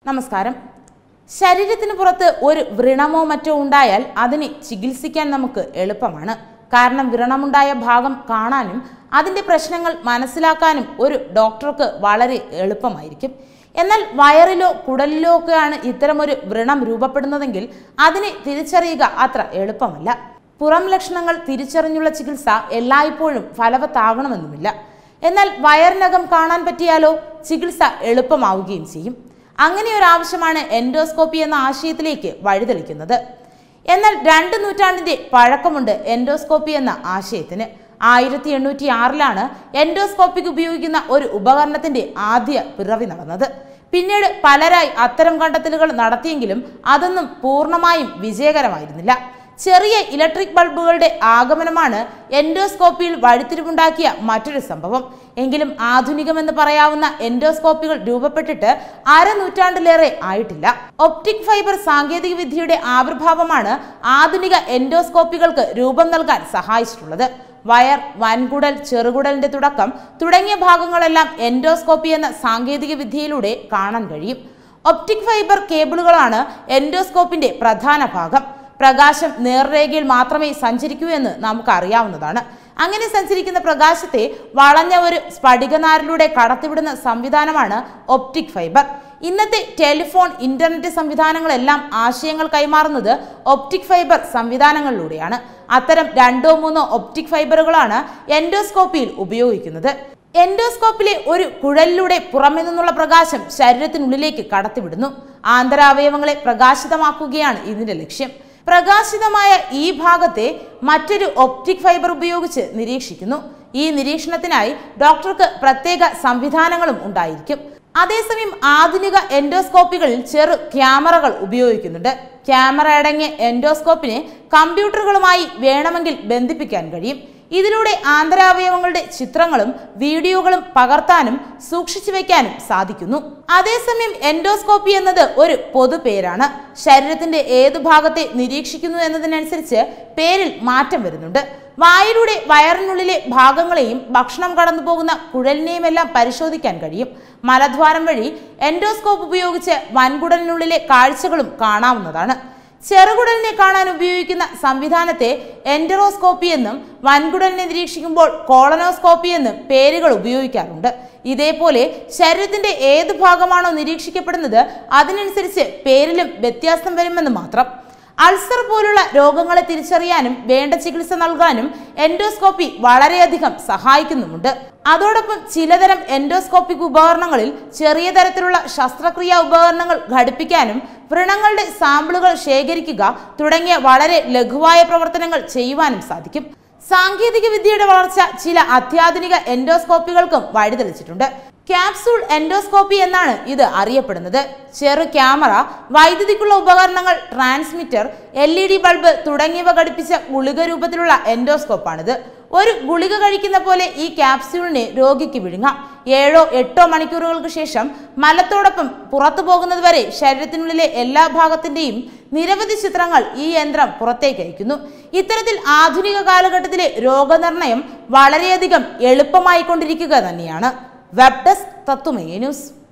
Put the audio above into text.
നമസ്കാരം ശരീരത്തിന് പുറത്ത് ഒരു വ്രണമോ മറ്റോ ഉണ്ടായാൽ അതിനെ ചികിത്സിക്കാൻ നമുക്ക് എളുപ്പമാണ് കാരണം വ്രണമുണ്ടായ ഭാഗം കാണാനും അതിൻ്റെ പ്രശ്നങ്ങൾ മനസ്സിലാക്കാനും ഒരു ഡോക്ടർക്ക് വളരെ എളുപ്പമായിരിക്കും എന്നാൽ വയറിലോ കുടലിലോ ഒക്കെയാണ് ഇത്തരമൊരു വ്രണം രൂപപ്പെടുന്നതെങ്കിൽ അതിനെ തിരിച്ചറിയുക അത്ര എളുപ്പമല്ല പുറം ലക്ഷണങ്ങൾ തിരിച്ചറിഞ്ഞുള്ള ചികിത്സ എല്ലായ്പ്പോഴും ഫലവത്താകണമെന്നുമില്ല എന്നാൽ വയറിനകം കാണാൻ പറ്റിയാലോ ചികിത്സ എളുപ്പമാവുകയും ചെയ്യും അങ്ങനെ ഒരു ആവശ്യമാണ് എൻഡോസ്കോപ്പി എന്ന ആശയത്തിലേക്ക് വഴിതെളിക്കുന്നത് എന്നാൽ രണ്ട് നൂറ്റാണ്ടിന്റെ പഴക്കമുണ്ട് എൻഡോസ്കോപ്പി എന്ന ആശയത്തിന് ആയിരത്തി എണ്ണൂറ്റി ആറിലാണ് എൻഡോസ്കോപ്പിക്ക് ഉപയോഗിക്കുന്ന ഒരു ഉപകരണത്തിന്റെ ആദ്യ പിറവി നടന്നത് പിന്നീട് പലരായി അത്തരം കണ്ടെത്തലുകൾ നടത്തിയെങ്കിലും അതൊന്നും പൂർണ്ണമായും വിജയകരമായിരുന്നില്ല ചെറിയ ഇലക്ട്രിക് ബൾബുകളുടെ ആഗമനമാണ് എൻഡോസ്കോപ്പിയിൽ വഴിത്തിരിവുണ്ടാക്കിയ മറ്റൊരു സംഭവം എങ്കിലും ആധുനികമെന്ന് പറയാവുന്ന എൻഡോസ്കോപ്പികൾ രൂപപ്പെട്ടിട്ട് അരനൂറ്റാണ്ടിലേറെ ആയിട്ടില്ല ഒപ്റ്റിക് ഫൈബർ സാങ്കേതിക വിദ്യയുടെ ആവിർഭാവമാണ് ആധുനിക എൻഡോസ്കോപ്പികൾക്ക് രൂപം നൽകാൻ സഹായിച്ചിട്ടുള്ളത് വയർ വൻകുടൽ ചെറുകുടലിന്റെ തുടക്കം തുടങ്ങിയ ഭാഗങ്ങളെല്ലാം എൻഡോസ്കോപ്പി എന്ന സാങ്കേതിക വിദ്യയിലൂടെ കാണാൻ കഴിയും ഒപ്റ്റിക് ഫൈബർ കേബിളുകളാണ് എൻഡോസ്കോപ്പിന്റെ പ്രധാന ഭാഗം പ്രകാശം നേർരേഖയിൽ മാത്രമേ സഞ്ചരിക്കൂ എന്ന് നമുക്ക് അറിയാവുന്നതാണ് അങ്ങനെ സഞ്ചരിക്കുന്ന പ്രകാശത്തെ വളഞ്ഞ ഒരു സ്ഫടികനാരിലൂടെ കടത്തിവിടുന്ന സംവിധാനമാണ് ഒപ്റ്റിക് ഫൈബർ ഇന്നത്തെ ടെലിഫോൺ ഇന്റർനെറ്റ് സംവിധാനങ്ങളെല്ലാം ആശയങ്ങൾ കൈമാറുന്നത് ഒപ്റ്റിക് ഫൈബർ സംവിധാനങ്ങളിലൂടെയാണ് അത്തരം രണ്ടോ മൂന്നോ ഒപ്റ്റിക് ഫൈബറുകളാണ് എൻഡോസ്കോപ്പിയിൽ ഉപയോഗിക്കുന്നത് എൻഡോസ്കോപ്പിലെ ഒരു കുഴലിലൂടെ പുറമെ നിന്നുള്ള പ്രകാശം ശരീരത്തിനുള്ളിലേക്ക് കടത്തിവിടുന്നു ആന്തരാവയവങ്ങളെ പ്രകാശിതമാക്കുകയാണ് ഇതിന്റെ ലക്ഷ്യം പ്രകാശിതമായ ഈ ഭാഗത്തെ മറ്റൊരു ഒപ്റ്റിക് ഫൈബർ ഉപയോഗിച്ച് നിരീക്ഷിക്കുന്നു ഈ നിരീക്ഷണത്തിനായി ഡോക്ടർക്ക് പ്രത്യേക സംവിധാനങ്ങളും ഉണ്ടായിരിക്കും അതേസമയം ആധുനിക എൻഡോസ്കോപ്പികളിൽ ചെറു ക്യാമറകൾ ഉപയോഗിക്കുന്നുണ്ട് ക്യാമറ അടങ്ങിയ എൻഡോസ്കോപ്പിനെ കമ്പ്യൂട്ടറുകളുമായി വേണമെങ്കിൽ ബന്ധിപ്പിക്കാൻ കഴിയും ഇതിലൂടെ ആന്തരാവയവങ്ങളുടെ ചിത്രങ്ങളും വീഡിയോകളും പകർത്താനും സൂക്ഷിച്ചു വെക്കാനും സാധിക്കുന്നു അതേസമയം എൻഡോസ്കോപ്പി എന്നത് ഒരു പൊതുപേരാണ് ശരീരത്തിന്റെ ഏതു ഭാഗത്തെ നിരീക്ഷിക്കുന്നു എന്നതിനനുസരിച്ച് പേരിൽ മാറ്റം വരുന്നുണ്ട് വായിലൂടെ വയറിനുള്ളിലെ ഭാഗങ്ങളെയും ഭക്ഷണം കടന്നു പോകുന്ന കുഴലിനെയും എല്ലാം പരിശോധിക്കാൻ കഴിയും മലദ്വാരം വഴി എൻഡോസ്കോപ്പ് ഉപയോഗിച്ച് വൻകുടലിനുള്ളിലെ കാഴ്ചകളും കാണാവുന്നതാണ് ചെറുകുടലിനെ കാണാൻ ഉപയോഗിക്കുന്ന സംവിധാനത്തെ എൻഡറോസ്കോപ്പി എന്നും വൻകുടലിനെ നിരീക്ഷിക്കുമ്പോൾ കോളനോസ്കോപ്പി എന്നും പേരുകൾ ഉപയോഗിക്കാറുണ്ട് ഇതേപോലെ ശരീരത്തിന്റെ ഏത് ഭാഗമാണോ നിരീക്ഷിക്കപ്പെടുന്നത് അതിനനുസരിച്ച് പേരിലും വ്യത്യാസം വരുമെന്ന് മാത്രം അൾസർ പോലുള്ള രോഗങ്ങളെ തിരിച്ചറിയാനും വേണ്ട ചികിത്സ നൽകാനും എൻഡോസ്കോപ്പി വളരെയധികം സഹായിക്കുന്നുമുണ്ട് അതോടൊപ്പം ചിലതരം എൻഡോസ്കോപ്പിക് ഉപകരണങ്ങളിൽ ചെറിയ തരത്തിലുള്ള ശസ്ത്രക്രിയാ ഉപകരണങ്ങൾ ഘടിപ്പിക്കാനും വ്രണങ്ങളുടെ സാമ്പിളുകൾ ശേഖരിക്കുക തുടങ്ങിയ വളരെ ലഘുവായ പ്രവർത്തനങ്ങൾ ചെയ്യുവാനും സാധിക്കും സാങ്കേതിക വിദ്യയുടെ വളർച്ച ചില അത്യാധുനിക എൻഡോസ്കോപ്പികൾക്കും വഴിതെളിച്ചിട്ടുണ്ട് ക്യാപ്സൂൾ എൻഡോസ്കോപ്പി എന്നാണ് ഇത് അറിയപ്പെടുന്നത് ചെറു ക്യാമറ വൈദ്യുതിക്കുള്ള ഉപകരണങ്ങൾ transmitter L E D bulb തുടങ്ങിയവ ഘടിപ്പിച്ച ഗുളിക രൂപത്തിലുള്ള എൻഡോസ്കോപ്പാണിത് ഒരു ഗുളിക കഴിക്കുന്ന പോലെ ഈ ക്യാപ്സ്യൂളിനെ രോഗിക്ക് വിഴുങ്ങാം ഏഴോ എട്ടോ മണിക്കൂറുകൾക്ക് ശേഷം മലത്തോടൊപ്പം പുറത്തു പോകുന്നത് വരെ ശരീരത്തിനുള്ളിലെ എല്ലാ ഭാഗത്തിന്റെയും നിരവധി ചിത്രങ്ങൾ ഈ യന്ത്രം പുറത്തേക്ക് അയക്കുന്നു ഇത്തരത്തിൽ ആധുനിക കാലഘട്ടത്തിലെ രോഗനിർണയം വളരെയധികം എളുപ്പമായിക്കൊണ്ടിരിക്കുക തന്നെയാണ് വെബ് ഡെസ്ക് തത്തുമേ ന്യൂസ്